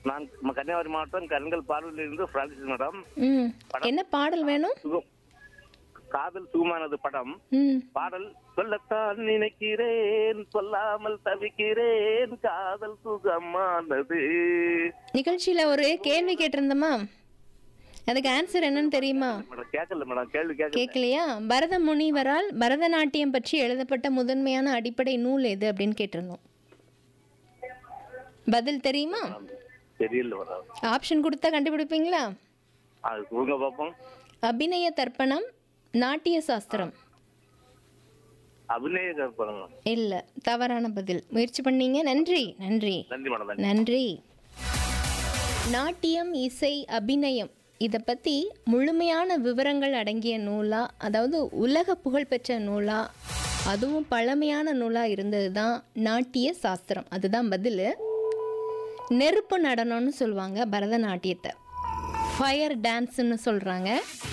நான் நம்ம கன்னியாகுமரி மாவட்டம் கருங்கல் பார்வையில் இருந்து பிரான்சிஸ் மேடம் ம் என்ன பாடல் வேணும் சுகம் காதல் சுகமானது படம் ம் பாடல் சொல்லத்தான் நினைக்கிறேன் சொல்லாமல் தவிக்கிறேன் காதல் சுகமானது நிகழ்ச்சியில ஒரு கேள்வி கேட்டிருந்தோமா அதுக்கு ஆன்சர் என்னன்னு தெரியுமா மேடம் கேட்கல மேடம் கேள்வி கேட்கல கேட்கலையா பரத முனிவரால் பரதநாட்டியம் பற்றி எழுதப்பட்ட முதன்மையான அடிப்படை நூல் எது அப்படின்னு கேட்டிருந்தோம் பதில் தெரியுமா தெரியல மேடம் ஆப்ஷன் கொடுத்தா கண்டுபிடிப்பீங்களா அது கொடுங்க பார்ப்போம் அபிநய தர்ப்பணம் நாட்டிய சாஸ்திரம் அபிநய கற்பனை இல்ல தவறான பதில் முயற்சி பண்ணீங்க நன்றி நன்றி நன்றி மேடம் நன்றி நன்றி நாட்டியம் இசை அபிநயம் இதை பற்றி முழுமையான விவரங்கள் அடங்கிய நூலா அதாவது உலக புகழ்பெற்ற நூலா அதுவும் பழமையான நூலாக இருந்தது தான் நாட்டிய சாஸ்திரம் அதுதான் பதில் நெருப்பு நடனம்னு சொல்லுவாங்க பரதநாட்டியத்தை ஃபயர் டான்ஸ்னு சொல்கிறாங்க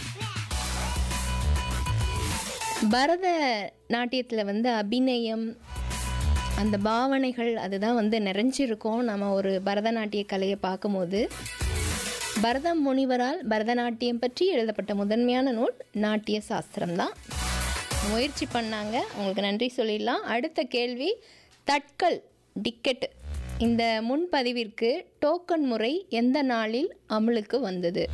பரத நாட்டியத்தில் வந்து அபிநயம் அந்த பாவனைகள் அதுதான் வந்து நிறைஞ்சிருக்கும் நம்ம ஒரு பரதநாட்டிய கலையை பார்க்கும்போது பரத முனிவரால் பரதநாட்டியம் பற்றி எழுதப்பட்ட முதன்மையான நூல் நாட்டிய சாஸ்திரம் தான் முயற்சி பண்ணாங்க உங்களுக்கு நன்றி சொல்லிடலாம் அடுத்த கேள்வி தட்கல் டிக்கெட் இந்த முன்பதிவிற்கு டோக்கன் முறை எந்த நாளில் அமலுக்கு வந்தது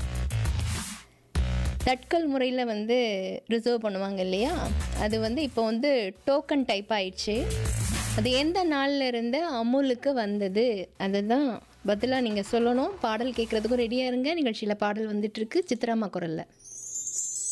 தட்கல் முறையில் வந்து ரிசர்வ் பண்ணுவாங்க இல்லையா அது வந்து இப்போ வந்து டோக்கன் டைப் ஆயிடுச்சு அது எந்த நாள்ல இருந்து அமுலுக்கு வந்தது அதுதான் பதிலாக நீங்கள் சொல்லணும் பாடல் கேட்குறதுக்கும் ரெடியாக இருங்க நிகழ்ச்சியில் பாடல் வந்துட்டு இருக்கு சித்ராமா குரலில்